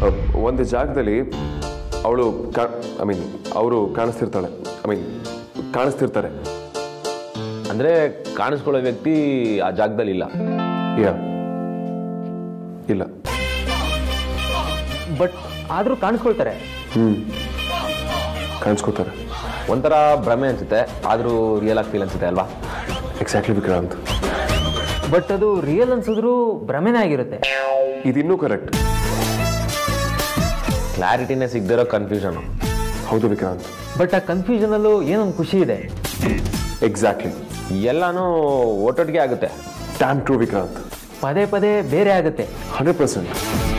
ಅಹ್, ಒಂದು ಜಾಗದಲ್ಲಿ ಅವಳು ಐ ಮೀನ್ ಅವರು ಕಾಣಿಸ್ತಿರ್ತಾಳೆ ಐ ಮೀನ್ ಕಾಣಿಸ್ತಿರ್ತಾರೆ ಅಂದ್ರೆ ಕಾಣಿಸ್ಕೊಳ್ಳೋ ವ್ಯಕ್ತಿ ಆ ಜಾಗದಲ್ಲಿ ಇಲ್ಲ ಯಾ ಇಲ್ಲ ಬಟ್ ಆದರೂ ಕಾಣಿಸ್ಕೊಳ್ತಾರೆ ಹ್ಞೂ ಕಾಣಿಸ್ಕೋತಾರೆ ಒಂಥರ ಭ್ರಮೆ ಅನ್ಸುತ್ತೆ ಆದ್ರೂ ರಿಯಲ್ ಆಗಿ ಫೀಲ್ ಅನ್ಸುತ್ತೆ ಅಲ್ವಾ ಎಕ್ಸಾಕ್ಟ್ಲಿ ವಿಕ್ರಾಂತ್ ಬಟ್ ಅದು ರಿಯಲ್ ಅನ್ಸಿದ್ರು ಭ್ರಮೆನೇ ಆಗಿರುತ್ತೆ ಇದಿನ್ನೂ ಕರೆಕ್ಟ್ ಕ್ಲಾರಿಟಿನೇ ಸಿಗದಿರೋ ಕನ್ಫ್ಯೂಷನ್ ಹೌದು ವಿಕ್ರಾಂತ್ ಬಟ್ ಆ ಕನ್ಫ್ಯೂಷನಲ್ಲೂ ಏನೊಂದು ಖುಷಿ ಇದೆ ಎಕ್ಸಾಕ್ಟ್ಲಿ ಎಲ್ಲಾನು ಒಟ್ಟೊಟ್ಟಿಗೆ ಆಗುತ್ತೆ ಟ್ಯಾಮ್ ಟ್ರೂ ವಿಕ್ರಾಂತ್ ಪದೇ ಪದೇ ಬೇರೆ ಆಗುತ್ತೆ ಹಂಡ್ರೆಡ್ ಪರ್ಸೆಂಟ್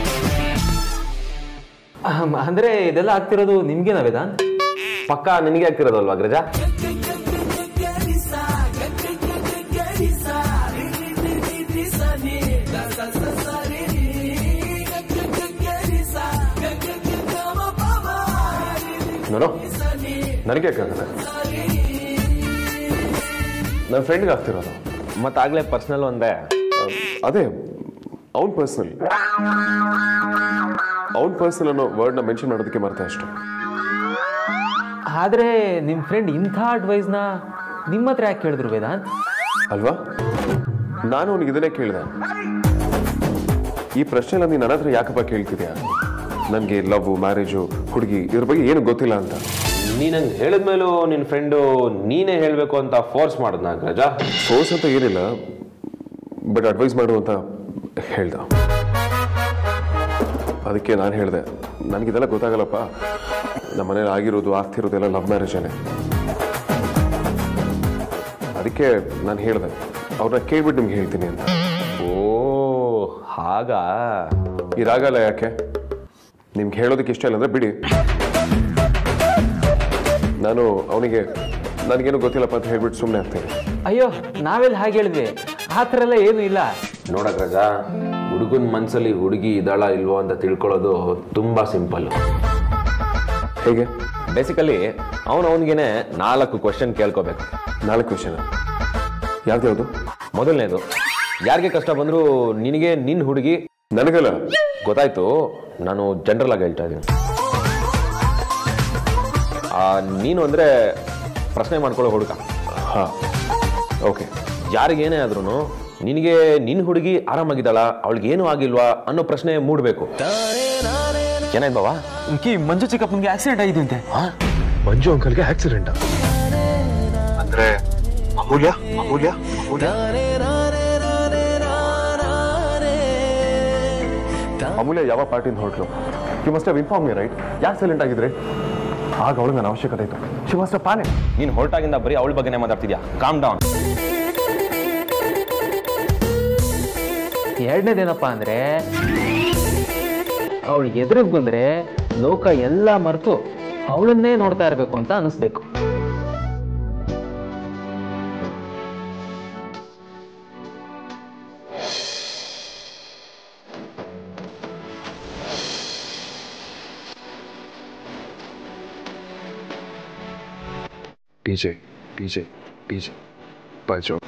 ಅಹಂ, ಅಂದ್ರೆ ಇದೆಲ್ಲ ಆಗ್ತಿರೋದು ನಿಮ್ಗೇನ ವೇದಾಂತ್ ಪಕ್ಕ ನಿನಗೆ ಆಗ್ತಿರೋದಲ್ವಾ ಗ್ರಜ ನೋಡೋ ನನಗೆ ಯಾಕಾಗುತ್ತೆ ನನ್ನ ಫ್ರೆಂಡ್ಗೆ ಆಗ್ತಿರೋದು ಮತ್ತಾಗ್ಲೇ ಪರ್ಸನಲ್ ಒಂದೇ ಅದೇ ಅವನ್ ಪರ್ಸನಲ್ ಅವನ್ ಪರ್ಸನಲ್ ಅನ್ನೋ ವರ್ಡ್ನ ಮೆನ್ಷನ್ ಮಾಡೋದಕ್ಕೆ ಮರ್ತೆ ಅಷ್ಟೇ ಆದ್ರೆ ನಿಮ್ ಫ್ರೆಂಡ್ ಇಂಥ ಅಡ್ವೈಸ್ನ ನಿಮ್ಮ ಹತ್ರ ಯಾಕೆ ಕೇಳಿದ್ರು ವೇದಾಂತ್ ಅಲ್ವಾ ನಾನು ಅವನಿಗೆ ಇದನ್ನೇ ಕೇಳಿದೆ ಈ ಪ್ರಶ್ನೆಲ್ಲ ನೀನು ನನ್ನ ಹತ್ರ ಯಾಕಪ್ಪ ಕೇಳ್ತಿದ್ಯಾ ನನಗೆ ಲವ್ ಮ್ಯಾರೇಜು ಹುಡುಗಿ ಇದ್ರ ಬಗ್ಗೆ ಏನು ಗೊತ್ತಿಲ್ಲ ಅಂತ ನೀನ್ ಹಂಗೆ ಹೇಳಿದ್ಮೇಲೂ ನಿನ್ನ ಫ್ರೆಂಡು ನೀನೇ ಹೇಳಬೇಕು ಅಂತ ಫೋರ್ಸ್ ಮಾಡಿದ್ನ ಗ್ರಜ ಫೋರ್ಸ್ ಅಂತ ಏನಿಲ್ಲ ಬಟ್ ಅಡ್ವೈಸ್ ಮಾಡು ಅಂತ ಹೇಳ್ದ ಅದಕ್ಕೆ ನಾನು ಹೇಳಿದೆ ನನಗಿದೆಲ್ಲ ಗೊತ್ತಾಗಲ್ಲಪ್ಪ ನಮ್ಮ ಮನೇಲಿ ಆಗಿರೋದು ಆಗ್ತಿರೋದು ಎಲ್ಲ ಲವ್ ಮ್ಯಾರೇಜನೇ ಅದಕ್ಕೆ ನಾನು ಹೇಳಿದೆ ಅವ್ರನ್ನ ಕೇಳ್ಬಿಟ್ಟು ನಿಮ್ಗೆ ಹೇಳ್ತೀನಿ ಅಂತ ಓ ಹಾಗಾ ಇದಾಗಲ್ಲ ಯಾಕೆ ನಿಮ್ಗೆ ಹೇಳೋದಕ್ಕೆ ಇಷ್ಟ ಇಲ್ಲ ಅಂದ್ರೆ ಬಿಡಿ ನಾನು ಅವನಿಗೆ ನನಗೇನು ಗೊತ್ತಿಲ್ಲಪ್ಪ ಅಂತ ಹೇಳ್ಬಿಟ್ಟು ಸುಮ್ಮನೆ ಆಗ್ತೇನೆ ಅಯ್ಯೋ ನಾವೆಲ್ಲ ಹಾಗೆ ಹೇಳಿದ್ವಿ ಆ ಥರ ಎಲ್ಲ ಏನೂ ಇಲ್ಲ ನೋಡ ಗ್ರಜ ಹುಡುಗನ ಮನ್ಸಲ್ಲಿ ಹುಡುಗಿ ಇದ್ದಾಳ ಇಲ್ವೋ ಅಂತ ತಿಳ್ಕೊಳ್ಳೋದು ತುಂಬಾ ಸಿಂಪಲ್ ಹೇಗೆ ಬೇಸಿಕಲಿ ಅವನು ಅವನಿಗೇನೆ ನಾಲ್ಕು ಕ್ವಶನ್ ಕೇಳ್ಕೋಬೇಕು ನಾಲ್ಕು ವಿಷಯನ ಯಾವ್ದ್ಯಾವುದು ಮೊದಲನೇದು ಯಾರಿಗೆ ಕಷ್ಟ ಬಂದರೂ ನಿನಗೆ ನಿನ್ನ ಹುಡುಗಿ ನನಗಲ್ಲ ಗೊತ್ತಾಯ್ತು ನಾನು ಜನರಲ್ ಆಗಿ ಹೇಳ್ತಾ ಇದ್ದೀನಿ ಆ, ನೀನು ಅಂದ್ರೆ ಪ್ರಶ್ನೆ ಮಾಡ್ಕೊಳ್ಳೋ ಹುಡುಗ ಹಾ ಓಕೆ ಯಾರಿಗೇನೇ ಆದ್ರೂ ನಿನಗೆ ನಿನ್ನ ಹುಡುಗಿ ಆರಾಮಾಗಿದ್ದಾಳ ಅವಳಿಗೆ ಏನೂ ಆಗಿಲ್ವಾ ಅನ್ನೋ ಪ್ರಶ್ನೆ ಮೂಡಬೇಕು ಏನಾಯ್ತು ಬಾವಾ ಕಿ ಮಂಜು ಚಿಕ್ಕಪ್ಪನಿಗೆ ಆಕ್ಸಿಡೆಂಟ್ ಆಗಿದಂತೆ ಮಂಜು ಅಂಕಲ್ಗೆ ಆಕ್ಸಿಡೆಂಟ್ ಅಂದ್ರೆ ಅಮೂಲ್ಯ ಅಮೂಲ್ಯ ಅಮೂಲ್ಯ ಅಮೂಲ್ಯ ಯಾವ ಪಾರ್ಟಿಯಿಂದ ಹೊರಟ್ಲು you must have inform me right ಯಾಕೆ ಸೈಲೆಂಟ್ ಆಗಿದ್ರೆ ಆಗ ಅವಳಿಗೆ ನನ್ನ ಅವಶ್ಯಕತೆ ಇತ್ತು ಶಿ ಮಸ್ಟ್ ಪಾನೆ ನೀನು ಹೊರಟಾಗಿಂದ ಬರೀ ಅವಳ ಬಗ್ಗೆನೇ ಮಾತಾಡ್ತಿದ್ಯಾ ಕಾಮ್ ಡೌನ್ ಎರಡನೇದೇನಪ್ಪ ಅಂದ್ರೆ ಅವಳು ಎದುರಿಗೆ ಬಂದ್ರೆ ಲೋಕ ಎಲ್ಲ ಮರೆತು ಅವಳನ್ನೇ ನೋಡ್ತಾ ಇರಬೇಕು ಅಂತ ಅನಿಸ್ಬೇಕು PJ, PJ, PJ. By joke.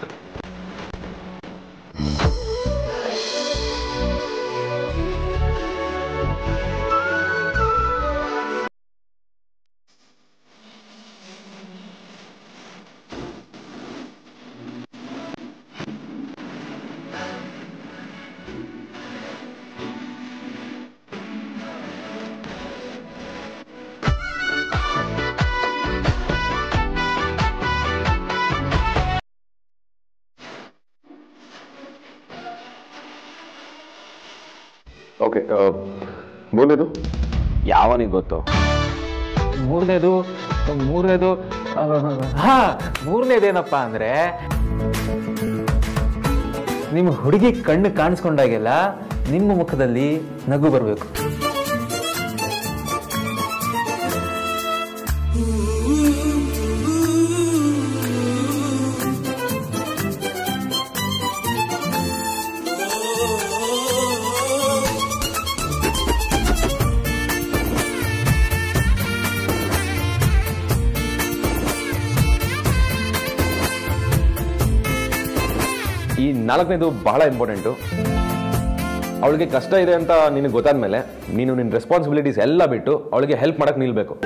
Okay ಮುಂದೇನು ಯಾವನಿಗೆ ಗೊತ್ತು ಮೂರನೇದು ಮೂರನೇದು ಹಾ ಮೂರನೇದೇನಪ್ಪ ಅಂದ್ರೆ ನಿಮ್ಮ ಹುಡುಗಿ ಕಣ್ಣು ಕಾಣಿಸ್ಕೊಂಡಾಗೆಲ್ಲ ನಿಮ್ಮ ಮುಖದಲ್ಲಿ ನಗು ಬರಬೇಕು ಈ ನಾಲ್ಕನೇದು ಬಹಳ ಇಂಪಾರ್ಟೆಂಟು ಅವಳಿಗೆ ಕಷ್ಟ ಇದೆ ಅಂತ ನಿನಗೆ ಗೊತ್ತಾದ್ಮೇಲೆ ನೀನು ನಿನ್ನ ರೆಸ್ಪಾನ್ಸಿಬಿಲಿಟೀಸ್ ಎಲ್ಲ ಬಿಟ್ಟು ಅವಳಿಗೆ ಹೆಲ್ಪ್ ಮಾಡಕ್ಕೆ ನಿಲ್ಬೇಕು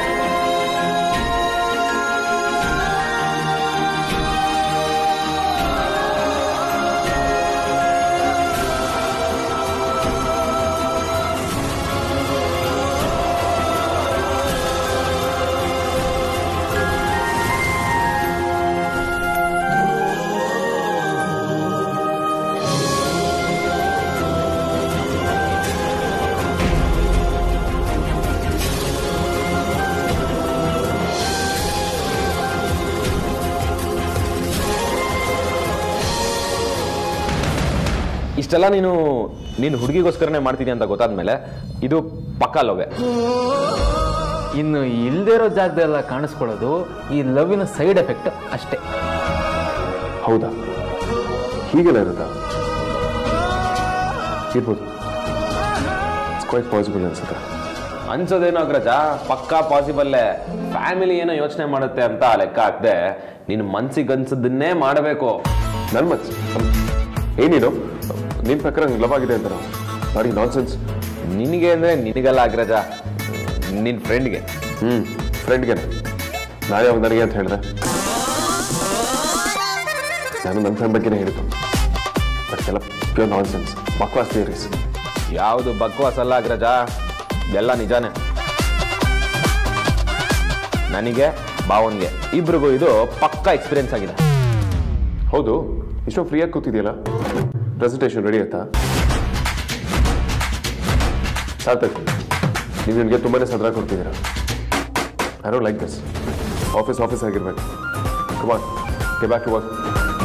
ಇಷ್ಟೆಲ್ಲ ನೀನು ನೀನು ಹುಡುಗಿಗೋಸ್ಕರನೇ ಮಾಡ್ತೀನಿ ಅಂತ ಗೊತ್ತಾದ್ಮೇಲೆ ಇದು ಪಕ್ಕಾ ಲವ್ವೆ ಇನ್ನು ಇಲ್ದೇ ಇರೋ ಜಾಗದೆಲ್ಲ ಕಾಣಿಸ್ಕೊಳ್ಳೋದು ಈ ಲವ್ವಿನ ಸೈಡ್ ಎಫೆಕ್ಟ್ ಅಷ್ಟೇ ಹೌದಾ ಹೀಗೆಲ್ಲ ಇರುತ್ತಾ ಇರ್ಬೋದು ಇಟ್ಸ್ ಕ್ವೈಟ್ ಪಾಸಿಬಲ್ ಅನ್ಸುತ್ತೆ ಅನ್ಸೋದೇನೋ ಅಗ್ರಜ ಪಕ್ಕಾ ಪಾಸಿಬಲ್ಲೇ ಫ್ಯಾಮಿಲಿ ಏನೋ ಯೋಚನೆ ಮಾಡುತ್ತೆ ಅಂತ ಲೆಕ್ಕ ಹಾಕ್ದೆ ನಿನ್ನ ಮನ್ಸಿಗೆ ಅನ್ಸದನ್ನೇ ಮಾಡಬೇಕು ನನ್ನ ಮನ್ಸ್ ಏನಿದು ನಿನ್ನ ಪ್ರಕಾರ ಲವ್ ಆಗಿದೆ ಅಂತ ಬಾರಿ ನಾನ್ ಸೆನ್ಸ್ ನಿನಗೆ ಅಂದ್ರೆ ನಿನಗಲ್ಲ ಅಗ್ರಜ ನಿನ್ನ ಫ್ರೆಂಡ್ಗೆ ಹ್ಞೂ ಫ್ರೆಂಡ್ಗೆನೆ ನಾನು ಯಾವಾಗ ನನಗೆ ಅಂತ ಹೇಳಿದೆ ನಾನು ನನ್ನ ಫ್ರೆಂಡ್ ಬಗ್ಗೆನೇ ಹೇಳಿದ್ದು ಬಟ್ ಎಲ್ಲ ಪ್ಯೂರ್ ನಾನ್ ಸೆನ್ಸ್ ಬಕ್ವಾಸ್ ಥಿಯರೀಸ್ ಯಾವುದು ಬಕ್ವಾಸ್ ಅಲ್ಲ ಅಗ್ರಜ ಎಲ್ಲ ನಿಜಾನೇ ನನಗೆ ಭಾವನ್ಗೆ ಇಬ್ರಿಗೂ ಇದು ಪಕ್ಕಾ ಎಕ್ಸ್ಪೀರಿಯನ್ಸ್ ಆಗಿದೆ ಹೌದು ಇಷ್ಟೊಂದು ಫ್ರೀಯಾಗಿ ಕೂತಿದೆಯಲ್ಲ ಪ್ರೆಸೆಂಟೇಷನ್ ರೆಡಿ ಆಯ್ತಾ ಸಾರ್ಥಕ್ ನೀವು ನನಗೆ ತುಂಬಾ ಸದ್ರ ಕೊಡ್ತಿದ್ದೀರಾ I don't like this office office ಆಗಿರ್ಬೇಕು come on get back to work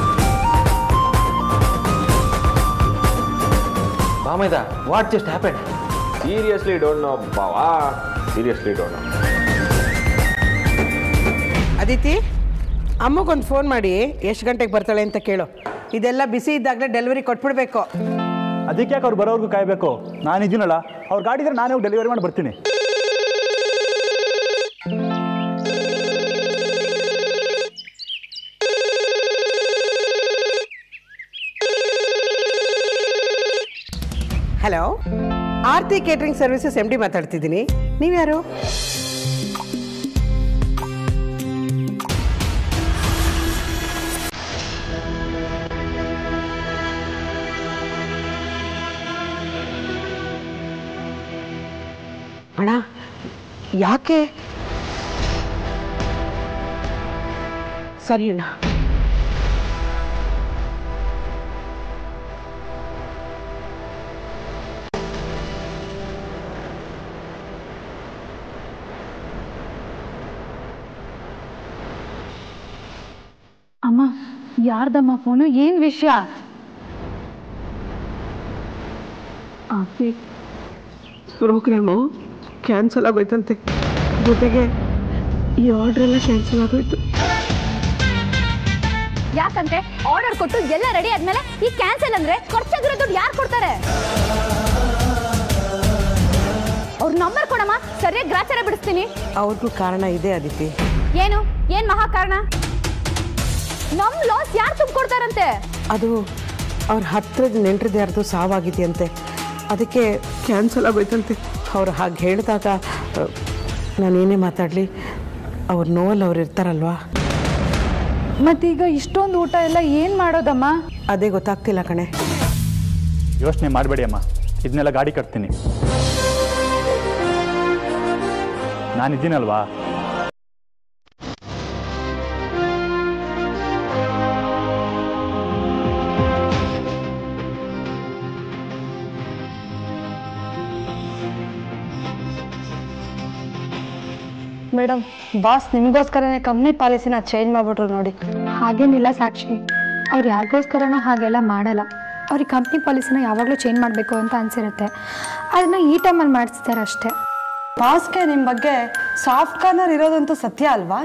ಬಾಮೈದ what just happen seriously don't know ಬಾವಾ ಸೀರಿಯಸ್ಲಿ ಡೋಂಟ್ ನೋ ಅದಿತಿ ಅಮ್ಮಗೊಂದು ಫೋನ್ ಮಾಡಿ ಎಷ್ಟು ಗಂಟೆಗೆ ಬರ್ತಾಳೆ ಅಂತ ಕೇಳು ಇದೆಲ್ಲ ಬಿಸಿ ಇದ್ದಾಗಲೇ ಡೆಲಿವರಿ ಕೊಟ್ಬಿಡ್ಬೇಕು ಅದಕ್ಕೆ ಯಾಕೆ ಅವ್ರು ಬರೋವರೆಗೂ ಕಾಯಬೇಕು ನಾನು ಇದೀನಲ್ಲ ಅವ್ರ ಗಾಡಿ ಇದ್ರೆ ನಾನೇ ಹೋಗಿ ಡೆಲಿವರಿ ಮಾಡಿ ಬರ್ತೀನಿ hello Aarti catering services M D ಮಾತಾಡ್ತಿದ್ದೀನಿ ನೀವ್ಯಾರು ಅಣ್ಣ ಯಾಕೆ ಸರಿ ಅಣ್ಣ ಅಮ್ಮ ಯಾರ್ದಮ್ಮ ಫೋನು ಏನ್ ವಿಷಯ ಪ್ರೋಗ್ರಾಮು ಕ್ಯಾನ್ಸಲ್ ಆಗೋಯ್ತಂತೆ ಜೊತೆಗೆ ಈ ಆರ್ಡ್ರ್ ಎಲ್ಲ ಕ್ಯಾನ್ಸಲ್ ಆಗೋಯ್ತು ಯಾಕಂತೆ ಆರ್ಡರ್ ಕೊಟ್ಟು ಎಲ್ಲ ರೆಡಿ ಆದ್ಮೇಲೆ ಈ ಕ್ಯಾನ್ಸಲ್ ಅಂದ್ರೆ ಖರ್ಚಾಗಿರೋ ದುಡ್ಡು ಯಾರು ಕೊಡ್ತಾರೆ ಅವ್ರ ನಂಬರ್ ಕೊಡಮ್ಮ ಸರಿಯಾಗಿ ಗ್ರಾಚಾರ ಬಿಡಿಸ್ತೀನಿ ಅವ್ರಿಗೂ ಕಾರಣ ಇದೆ ಅದಿತಿ ಏನು ಏನ್ ಮಹಾ ಕಾರಣ ನಮ್ ಲಾಸ್ ಯಾರು ತುಂಬಿಕೊಡ್ತಾರಂತೆ ಅದು ಅವ್ರ ಹತ್ರದ ನೆಂಟ್ರದ್ದು ಯಾರ್ದು ಸಾವಾಗಿದೆಯಂತೆ ಅದಕ್ಕೆ ಕ್ಯಾನ್ಸಲ್ ಆಗೋಯ್ತಂತೆ ಅವ್ರು ಹಾಗೆ ಹೇಳಿದಾಗ ನಾನೇನೇ ಮಾತಾಡಲಿ ಅವ್ರ ನೋವಲ್ಲಿ ಅವ್ರು ಇರ್ತಾರಲ್ವಾ ಮತ್ತೀಗ ಇಷ್ಟೊಂದು ಊಟ ಎಲ್ಲ ಏನ್ ಮಾಡೋದಮ್ಮ ಅದೇ ಗೊತ್ತಾಗ್ತಿಲ್ಲ ಕಣೆ ಯೋಚನೆ ಮಾಡಬೇಡಿ ಅಮ್ಮ ಇದನ್ನೆಲ್ಲ ಗಾಡಿ ಕಟ್ತೀನಿ ನಾನಿದ್ದೀನಲ್ವಾ ಮೇಡಮ್ ಬಾಸ್ ನಿಮಗೋಸ್ಕರನೇ ಕಂಪ್ನಿ ಪಾಲಿಸಿನ ಚೇಂಜ್ ಮಾಡ್ಬಿಟ್ರು ನೋಡಿ ಹಾಗೇನಿಲ್ಲ ಸಾಕ್ಷಿ ಅವ್ರು ಯಾರಿಗೋಸ್ಕರನೂ ಹಾಗೆಲ್ಲ ಮಾಡಲ್ಲ ಅವ್ರಿಗೆ ಕಂಪ್ನಿ ಪಾಲಿಸಿನ ಯಾವಾಗಲೂ ಚೇಂಜ್ ಮಾಡಬೇಕು ಅಂತ ಅನಿಸಿರುತ್ತೆ ಅದನ್ನ ಈ ಟೈಮಲ್ಲಿ ಮಾಡಿಸ್ತಾರೆ ಅಷ್ಟೇ ಬಾಸ್ಗೆ ನಿಮ್ಮ ಬಗ್ಗೆ ಸಾಫ್ಟ್ ಕಾರ್ನರ್ ಇರೋದಂತೂ ಸತ್ಯ ಅಲ್ವಾ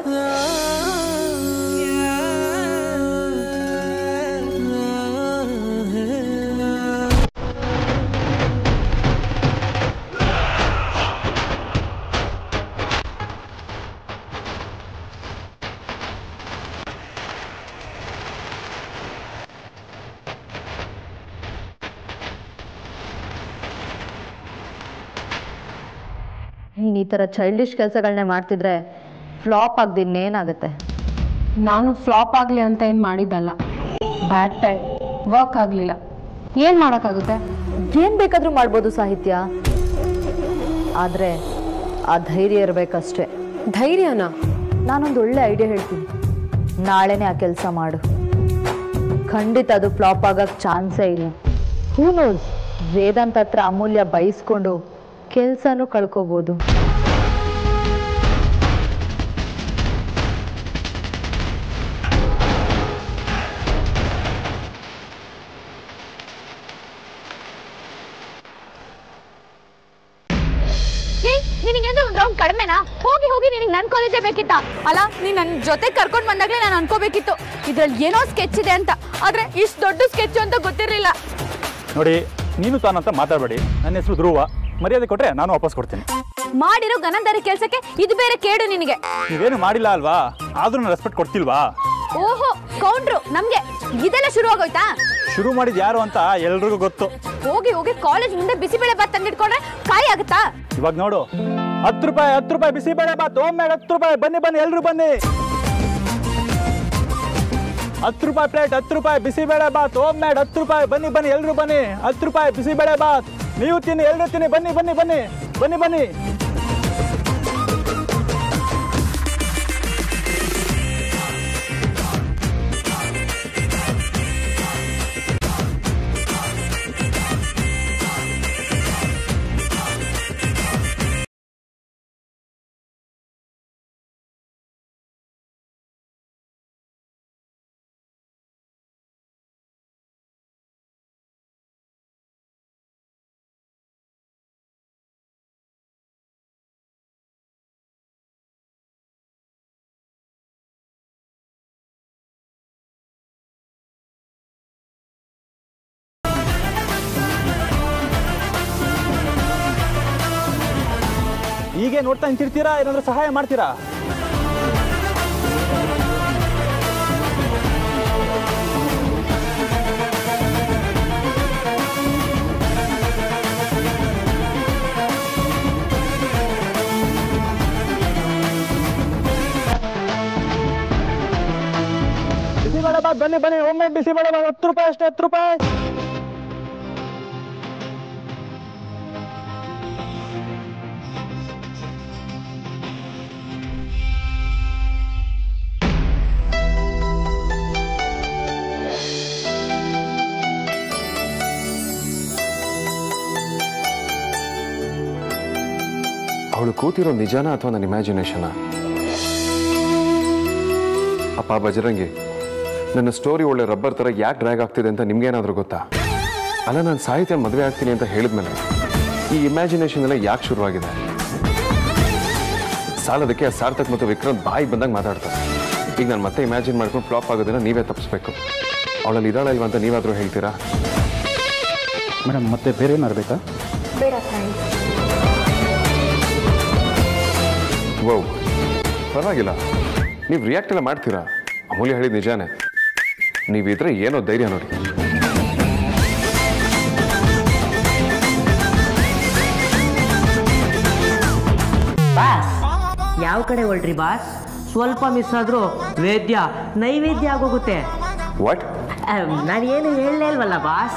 ನೀನು ಈ ಥರ ಚೈಲ್ಡಿಶ್ ಕೆಲಸಗಳನ್ನೇ ಮಾಡ್ತಿದ್ರೆ ಫ್ಲಾಪ್ ಆಗದೆ ಇನ್ನೇನಾಗುತ್ತೆ ನಾನು ಫ್ಲಾಪ್ ಆಗಲಿ ಅಂತ ಏನು ಮಾಡಿದ್ದಲ್ಲ ಬ್ಯಾಡ್ ಟೈಮ್ ವರ್ಕ್ ಆಗಲಿಲ್ಲ ಏನು ಮಾಡೋಕ್ಕಾಗುತ್ತೆ ಏನು ಬೇಕಾದರೂ ಮಾಡ್ಬೋದು ಸಾಹಿತ್ಯ ಆದರೆ ಆ ಧೈರ್ಯ ಇರಬೇಕಷ್ಟೇ ಧೈರ್ಯನಾ ನಾನೊಂದು ಒಳ್ಳೆ ಐಡಿಯಾ ಹೇಳ್ತೀನಿ ನಾಳೆನೇ ಆ ಕೆಲಸ ಮಾಡು ಖಂಡಿತ ಅದು ಫ್ಲಾಪ್ ಆಗಕ್ಕೆ ಚಾನ್ಸೇ ಇಲ್ಲ ಹೂ ನೋಸ್ ವೇದಾಂತ್ ಹತ್ರ ಅಮೂಲ್ಯ ಬಯಸ್ಕೊಂಡು ಕೆಲಸನೂ ಕಳ್ಕೊಬೋದು ನಿನಗೇನು ಒಂದು ರೌಂಡ್ ಕಡಿಮೆನಾ ಹೋಗಿ ಹೋಗಿ ನಿನಗೆ ನನ್ನ ಕಾಲೇಜೇ ಬೇಕಿತ್ತ ಅಲ್ಲ ನೀನ್ ನನ್ನ ಜೊತೆ ಕರ್ಕೊಂಡು ಬಂದಾಗಲೇ ನಾನು ಅನ್ಕೋಬೇಕಿತ್ತು ಇದ್ರಲ್ಲಿ ಏನೋ ಸ್ಕೆಚ್ ಇದೆ ಅಂತ ಆದ್ರೆ ಇಷ್ಟು ದೊಡ್ಡ ಸ್ಕೆಚ್ ಅಂತ ಗೊತ್ತಿರಲಿಲ್ಲ ನೋಡಿ ನೀನು ತಾನಂತ ಮಾತಾಡಬೇಡಿ ನನ್ನ ಹೆಸರು ಧ್ರುವ ಮರ್ಯಾದೆ ಕೊಟ್ಟರೆ ನಾನು ವಾಪಸ್ ಕೊಡ್ತೀನಿ ಮಾಡಿರೋ ಗನಂದಾರಿ ಕೆಲ್ಸಕ್ಕೆ ಇದು ಬೇರೆ ಕೇಡು ನಿನಗೆ ನೀವೇನು ಮಾಡಿಲ್ಲ ಅಲ್ವಾ ಆದ್ರೂ ನಾನು ರೆಸ್ಪೆಕ್ಟ್ ಕೊಡ್ತಿಲ್ವಾ ಓಹೋ ಕೌಂಟ್ರು ನಮ್ಗೆ ಇದೆಲ್ಲ ಶುರು ಆಗೋಯ್ತಾ ಶುರು ಮಾಡಿದ್ ಯಾರು ಅಂತ ಎಲ್ರಿಗೂ ಗೊತ್ತು ಹೋಗಿ ಹೋಗಿ ಕಾಲೇಜ್ ಮುಂದೆ ಬಿಸಿಬೇಳೆ ಬಾತ್ ತಂದಿಟ್ಕೊಂಡ್ರೆ ಕಾಯಿ ಆಗುತ್ತಾ ಇವಾಗ ನೋಡು ಹತ್ತು ರೂಪಾಯಿ ಹತ್ತು ರೂಪಾಯಿ ಬಿಸಿ ಬೇಳೆ ಬಾತ್ ಒಮ್ಮೆ ಹತ್ತು ರೂಪಾಯಿ ಬನ್ನಿ ಬನ್ನಿ ಎಲ್ರು ಬನ್ನಿ ಹತ್ತು ರೂಪಾಯಿ ಪ್ಲೇಟ್ ಹತ್ತು ರೂಪಾಯಿ ಬಿಸಿ ಬೇಳೆ ಬಾತ್ ಒಮ್ಮೆ ಹತ್ತು ರೂಪಾಯಿ ಬನ್ನಿ ಬನ್ನಿ ಎಲ್ರು ಬನ್ನಿ ಹತ್ತು ರೂಪಾಯಿ ಬಿಸಿ ಬೇಳೆ ಬಾತ್ ನೀವು ತಿನ್ನಿ ಎಲ್ರು ತಿನ್ನಿ ಬನ್ನಿ ಬನ್ನಿ ಬನ್ನಿ ಬನ್ನಿ ಬನ್ನಿ ಹೀಗೆ ನೋಡ್ತಾ ನಿಂತಿರ್ತೀರಾ ಏನಾದ್ರೂ ಸಹಾಯ ಮಾಡ್ತೀರಾ ಬಿಸಿಬೇಳೆ ಬಾತ್ ಬನ್ನಿ ಬನ್ನಿ ಒಮ್ಮೆ ಬಿಸಿಬೇಳೆ ಬಾತ್ ಹತ್ತು ರೂಪಾಯಿ ಅಷ್ಟೇ ಹತ್ತು ರೂಪಾಯಿ ಅವಳು ಕೂತಿರೋ ನಿಜಾನ ಅಥವಾ ನನ್ನ ಇಮ್ಯಾಜಿನೇಷನ ಅಪ್ಪ ಬಜರಂಗಿ ನನ್ನ ಸ್ಟೋರಿ ಒಳ್ಳೆ ರಬ್ಬರ್ ಥರ ಯಾಕೆ ಡ್ರ್ಯಾಗ್ ಆಗ್ತಿದೆ ಅಂತ ನಿಮ್ಗೇನಾದ್ರೂ ಗೊತ್ತಾ ಅಲ್ಲ ನಾನು ಸಾಹಿತ್ಯ ಮದುವೆ ಆಗ್ತೀನಿ ಅಂತ ಹೇಳಿದ್ಮೇಲೆ ಈ ಇಮ್ಯಾಜಿನೇಷನ್ ಎಲ್ಲ ಯಾಕೆ ಶುರುವಾಗಿದೆ ಸಾಲದಕ್ಕೆ ಆ ಸಾರ್ಥಕ್ ಮತ್ತು ವಿಕ್ರಾಂತ್ ಬಾಯಿಗೆ ಬಂದಾಗ ಮಾತಾಡ್ತಾರೆ ಈಗ ನಾನು ಮತ್ತೆ ಇಮ್ಯಾಜಿನ್ ಮಾಡ್ಕೊಂಡು ಫ್ಲಾಪ್ ಆಗೋದನ್ನ ನೀವೇ ತಪ್ಪಿಸ್ಬೇಕು ಅವಳಲ್ಲಿ ಇದ್ದಾಳ ಇಲ್ವಾ ಅಂತ ನೀವಾದರೂ ಹೇಳ್ತೀರಾ ಮೇಡಮ್ ಮತ್ತೆ ಬೇರೆ ಏನಾರು ಬೇಕಾ ಬೇಡ ಥ್ಯಾಂಕ್ಸ್ ವೌ ಪರವಾಗಿಲ್ಲ ನೀವು ರಿಯಾಕ್ಟ್ ಎಲ್ಲ ಮಾಡ್ತೀರಾ ಅಮೂಲ್ಯ ಹೇಳಿದ ನಿಜಾನೇ ನೀವಿದ್ರೆ ಏನೋ ಧೈರ್ಯ ನೋಡಿ ಬಾಸ್ ಯಾವ ಕಡೆ ಹೊಲ್ಟ್ರಿ ಬಾಸ್ ಸ್ವಲ್ಪ ಮಿಸ್ ಆದ್ರೂ ವೇದ್ಯ ನೈವೇದ್ಯ ಆಗೋಗುತ್ತೆ ವಾಟ್ ನಾನು ಏನು ಹೇಳಲೇ ಇಲ್ವಲ್ಲ ಬಾಸ್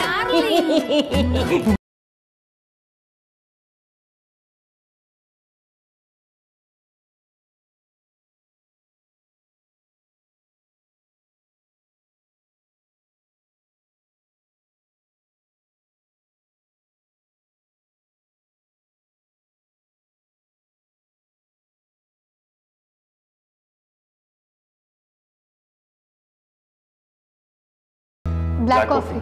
ಬ್ಲ್ಯಾಕ್ ಕಾಫಿ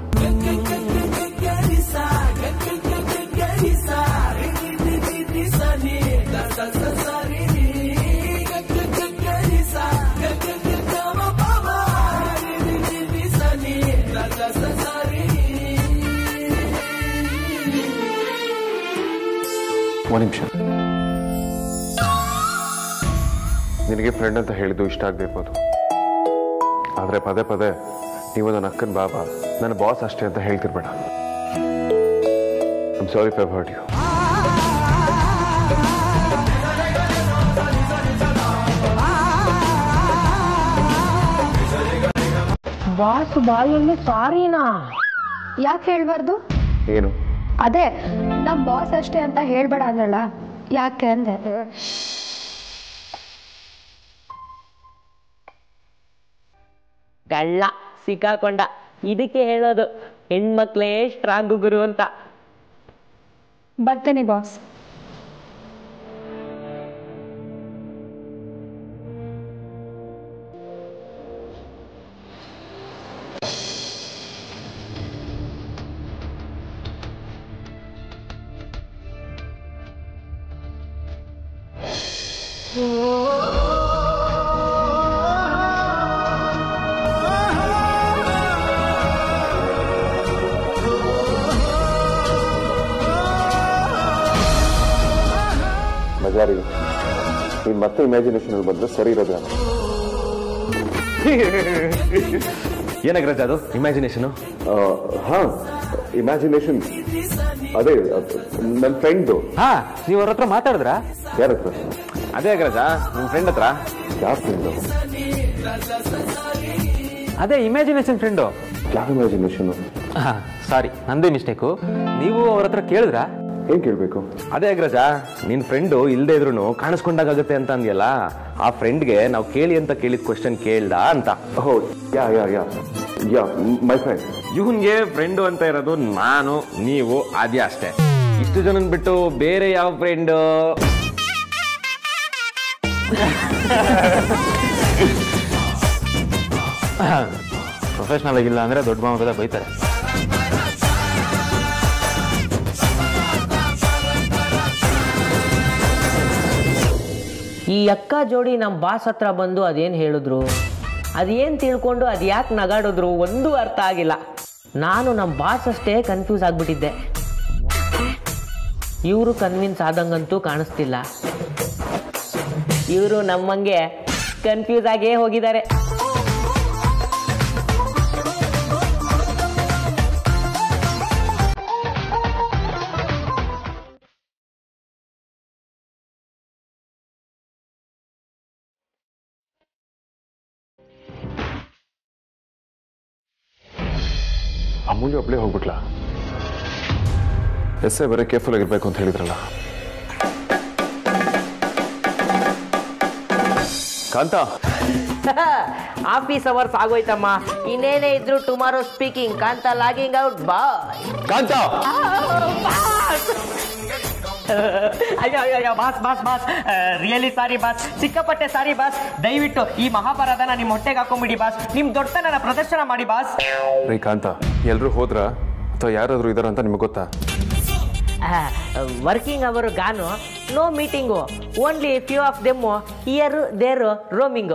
ಒಂದು ನಿಮಿಷ ನಿನಗೆ ಫ್ರೆಂಡ್ ಅಂತ ಹೇಳಿದ್ದು ಇಷ್ಟ ಆಗದಿರ್ಬೋದು ಆದರೆ ಪದೇ ಪದೇ ನೀವು ನನ್ನ ಅಕ್ಕನ ಬಾಬಾ ನನ್ನ ಬಾಸ್ ಅಷ್ಟೇ ಅಂತ ಹೇಳ್ತಿರ್ಬೇಡ I'm sorry if I hurt you boss ಬಾಯಲ್ಲಿ ಸಾರಿನಾ ಯಾಕೆ ಹೇಳ್ಬಾರ್ದು ಏನು ಅದೇ ನಮ್ಮ ಬಾಸ್ ಅಷ್ಟೇ ಅಂತ ಹೇಳ್ಬೇಡ ಅಂದ್ರಲ್ಲ ಯಾಕೆ ಅಂದೆ ಕಳ್ಳ ಸಿಕ್ಕಾಕೊಂಡ ಇದಕ್ಕೆ ಹೇಳೋದು ಹೆಣ್ಮಕ್ಳೇ ಸ್ಟ್ರಾಂಗ್ ಗುರು ಅಂತ ಬರ್ತೀನಿ ಬಾಸ್ ಮಜಾರಿದೆ ನೀನು ಮತ್ತೆ ಇಮ್ಯಾಜಿನೇಷನ್ ಅಲ್ಲಿ ಬಂದ್ರೆ ಸರಿ ಇರೋದು ಯಾರು? ಏನಾಗ್ರಜ ಅದು ಇಮ್ಯಾಜಿನೇಷನು ಆ, ಹಾ ಇಮ್ಯಾಜಿನೇಷನ್ ಅದೇ ನನ್ನ ಫ್ರೆಂಡ್ದು ಹಾ ನೀವು ಅವ್ರ ಹತ್ರ ಮಾತಾಡಿದ್ರಾ ಯಾರ ಹತ್ರ ಅದೇ ಅಗ್ರಜ ನಿಮ್ಮ ಫ್ರೆಂಡ್ ಹತ್ರ ಯಾವ ಫ್ರೆಂಡು ಅದೇ ಇಮ್ಯಾಜಿನೇಷನ್ ಫ್ರೆಂಡು ಯಾವ ಇಮ್ಯಾಜಿನೇಷನ್ ಸಾರಿ ನಂದೇ ಮಿಸ್ಟೇಕು ನೀವು ಅವ್ರ ಹತ್ರ ಕೇಳಿದ್ರಾ ಏನ್ ಕೇಳ್ಬೇಕು ಅದೇ ಅಗ್ರಜ ನಿನ್ ಫ್ರೆಂಡು ಇಲ್ದೇ ಇದ್ರು ಕಾಣಿಸ್ಕೊಂಡಾಗುತ್ತೆ ಅಂತ ಅಂದ್ಯಲ್ಲ ಆ ಫ್ರೆಂಡ್ಗೆ ನಾವು ಕೇಳಿ ಅಂತ ಕೇಳಿದ ಕ್ವಶನ್ ಕೇಳ್ದ ಅಂತ ಹೋ ಯಾ ಯಾ ಯಾ ಯಾ ಮೈ ಫ್ರೆಂಡ್ ಇವನ್ಗೆ ಫ್ರೆಂಡು ಅಂತ ಇರೋದು ನಾನು ನೀವು ಆದ್ಯ ಅಷ್ಟೇ ಇಷ್ಟು ಜನನ್ ಬಿಟ್ಟು ಬೇರೆ ಯಾವ ಫ್ರೆಂಡು ಪ್ರೊಫೆಷನಲ್ ಆಗಿಲ್ಲ ಅಂದ್ರೆ ದೊಡ್ಡ ಮಾಮೂಲ ಬೈತಾರೆ ಈ ಅಕ್ಕ ಜೋಡಿ ನಮ್ಮ ಬಾಸ್ ಹತ್ರ ಬಂದು ಅದೇನು ಹೇಳಿದ್ರು ಅದೇನು ತಿಳ್ಕೊಂಡು ಅದು ಯಾಕೆ ನಗಾಡಿದ್ರು ಒಂದೂ ಅರ್ಥ ಆಗಿಲ್ಲ ನಾನು ನಮ್ಮ ಬಾಸ್ ಅಷ್ಟೇ ಕನ್ಫ್ಯೂಸ್ ಆಗಿಬಿಟ್ಟಿದ್ದೆ ಇವರು ಕನ್ವಿನ್ಸ್ ಆದಂಗಂತೂ ಕಾಣಿಸ್ತಿಲ್ಲ ಇವರು ನಮ್ಮಂಗೆ ಕನ್ಫ್ಯೂಸ್ ಆಗೇ ಹೋಗಿದ್ದಾರೆ ಅಮೂಲ್ಯ ಒಬ್ಳೇ ಹೋಗ್ಬಿಟ್ಲಾ ಎಸ್ ಐ ಬರೀ ಕೇರ್ಫುಲ್ ಆಗಿರ್ಬೇಕು ಅಂತ ಹೇಳಿದ್ರಲ್ಲ ಕಾಂತ ಆಫೀಸ್ ಅವರ್ಸ್ ಆಗೋಯ್ತಮ್ಮ ಇನ್ನೇನೇ ಇದ್ರು tomorrow speaking Kantha logging out bye Kantha ಅಯ್ಯೋ ಅಯ್ಯೋ ಅಯ್ಯೋ boss boss boss really sorry boss ಸಿಕ್ಕಾಪಟ್ಟೆ ಸಾರಿ ಬಾಸ್ ದಯವಿಟ್ಟು ಈ ಮಹಾಭಾರತನ ನಿಮ್ಮ ಹೊಟ್ಟೆಗೆ ಹಾಕೊಂಬಿಡಿ ಬಾಸ್ ನಿಮ್ ದೊಡ್ಡತನನ ಪ್ರದರ್ಶನ ಮಾಡಿ ಬಾಸ್ ರೀ ಕಾಂತ ಎಲ್ರೂ ಹೋದ್ರ ಅಥವಾ ಯಾರಾದ್ರೂ ಇದಾರ ಅಂತ ನಿಮ್ಗೆ ಗೊತ್ತಾ ವರ್ಕಿಂಗ್ ಅವರು ಗಾನು no meeting only few of them here there roaming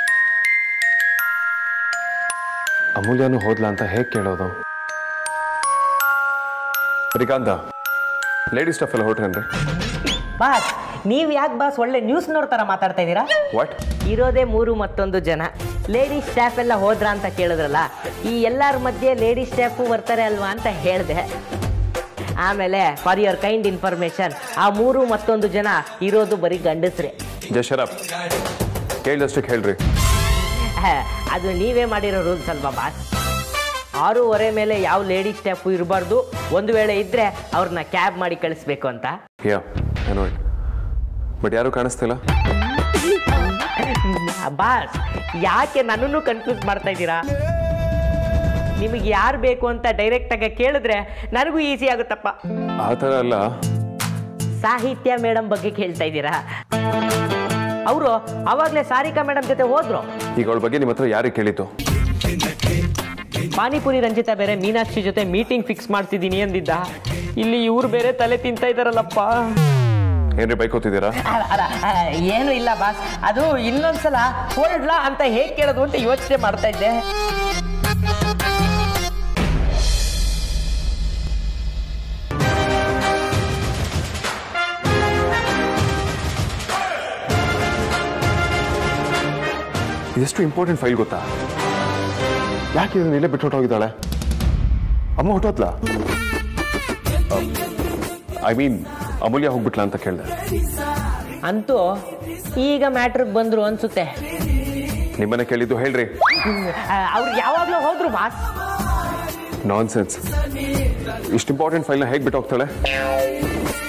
ಅಮೂಲ್ಯನೂ ಹೋದ್ಲಾ ಅಂತ ಹೇಗೆ ಕೇಳೋದು ರೀ ಕಾಂತ ಲೇಡಿ ಸ್ಟಾಫ್ ಎಲ್ಲ ಹೊರಟ್ರೇನ್ರಿ ಬಾಸ್ ನೀವ್ ಯಾಕೆ ಬಾಸ್ ಒಳ್ಳೆ ನ್ಯೂಸ್ ನೋಡ್ತಾರ ಮಾತಾಡ್ತಾ ಇದ್ದೀರಾ ವಾಟ್ ಇರೋದೇ ಮೂರು ಮತ್ತೊಂದು ಜನ ಲೇಡಿ ಸ್ಟಾಫ್ ಎಲ್ಲ ಹೋದ್ರ ಅಂತ ಕೇಳಿದ್ರಲ್ಲ ಈ ಎಲ್ಲರ ಮಧ್ಯೆ ಲೇಡಿ ಸ್ಟಾಫು ಬರ್ತಾರೆ ಅಲ್ವಾ ಅಂತ ಹೇಳಿದೆ ಆಮೇಲೆ ಫಾರ್ ಯುವರ್ ಕೈಂಡ್ ಇನ್ಫಾರ್ಮೇಶನ್ ಆ ಮೂರು ಮತ್ತೊಂದು ಜನ ಇರೋದು ಬರೀ ಗಂಡಸ್ರೆ ಜಶರಪ್ ಕೇಳಿದಷ್ಟಕ್ಕೆ ಹೇಳ್ರಿ ಅದು ನೀವೇ ಮಾಡಿರೋ ರೂಲ್ಸ್ ಅಲ್ವಾ ಬಾಸ್ ಆರೂವರೆ ಮೇಲೆ ಯಾವ ಲೇಡಿ ಸ್ಟಾಫು ಇರಬಾರ್ದು ಒಂದು ವೇಳೆ ಇದ್ರೆ ಅವ್ರನ್ನ ಕ್ಯಾಬ್ ಮಾಡಿ ಕಳಿಸ್ಬೇಕು ಅಂತ ಯಾ ಏನೋ ಬಟ್ ಯಾರು ಕಾಣಿಸ್ತಿಲ್ಲ ಬಾಸ್ ಯಾಕೆ ನನ್ನನ್ನು ಕನ್ಫ್ಯೂಸ್ ಮಾಡ್ತಾ ಇದ್ದೀರಾ ನಿಮಗೆ ಯಾರು ಬೇಕು ಅಂತ ಡೈರೆಕ್ಟ್ ಆಗಿ ಕೇಳಿದ್ರೆ ನನಗೂ ಈಸಿ ಆಗುತ್ತಪ್ಪ ಆ ಥರ ಅಲ್ಲ ಸಾಹಿತ್ಯ ಮೇಡಮ್ ಬಗ್ಗೆ ಕೇಳ್ತಾ ಇದ್ದೀರಾ ಅವರು ಅವಾಗಲೇ ಸಾರಿಕಾ ಮೇಡಮ್ ಜೊತೆ ಹೋದ್ರು ಈಗ ಅವಳ ಬಗ್ಗೆ ನಿಮ್ಮ ಹತ್ರ ಯಾರಿಗೆ ಕೇಳಿತು ಪಾನಿಪುರಿ ರಂಜಿತಾ ಬೇರೆ ಮೀನಾಕ್ಷಿ ಜೊತೆ ಮೀಟಿಂಗ್ ಫಿಕ್ಸ್ ಮಾಡ್ತಿದ್ದೀನಿ ಅಂದಿದ್ದ ಇಲ್ಲಿ ಇವ್ರು ಬೇರೆ ತಲೆ ತಿಂತಾ ಇದಾರಲ್ಲಪ್ಪ ಏನ್ರಿ ಬೈಕೋತಿದ್ದೀರಾ ಅಲ್ಲ, ಅಲ್ಲ, ಆ, ಏನು ಇಲ್ಲ ಬಾಸ್ ಅದು ಇನ್ನೊಂದ್ಸಲ ಹೊರಡ್ಲಾ ಅಂತ ಹೇಗ್ ಕೇಳೋದು ಅಂತ ಯೋಚನೆ ಮಾಡ್ತಾ ಇದ್ದೆ ಇದೆಷ್ಟು ಇಂಪಾರ್ಟೆಂಟ್ ಫೈಲ್ ಗೊತ್ತಾ ಯಾಕೆ ಇದನ್ನ ಇಲ್ಲೇ ಬಿಟ್ಟು ಹೊಟ್ಟೋಗಿದ್ದಾಳೆ ಅಮ್ಮ ಹೊಟ್ಟೋತ್ಲ ಐ ಮೀನ್ ಅಮೂಲ್ಯ ಹೋಗ್ಬಿಟ್ಲಾ ಅಂತ ಕೇಳಿದೆ ಅಂತೂ ಈಗ ಮ್ಯಾಟ್ರಿಗೆ ಬಂದ್ರು ಅನ್ಸುತ್ತೆ ನಿಮ್ಮನ್ನ ಕೇಳಿದ್ದು ಹೇಳ್ರಿ ಅವ್ರು ಯಾವಾಗಲೂ ಹೋದ್ರು ಬಾಸ್ ನಾನ್ ಸೆನ್ಸ್ ಇಷ್ಟು ಇಂಪಾರ್ಟೆಂಟ್ ಫೈಲ್ನ ಹೇಗೆ ಬಿಟ್ಟು ಹೋಗ್ತಾಳೆ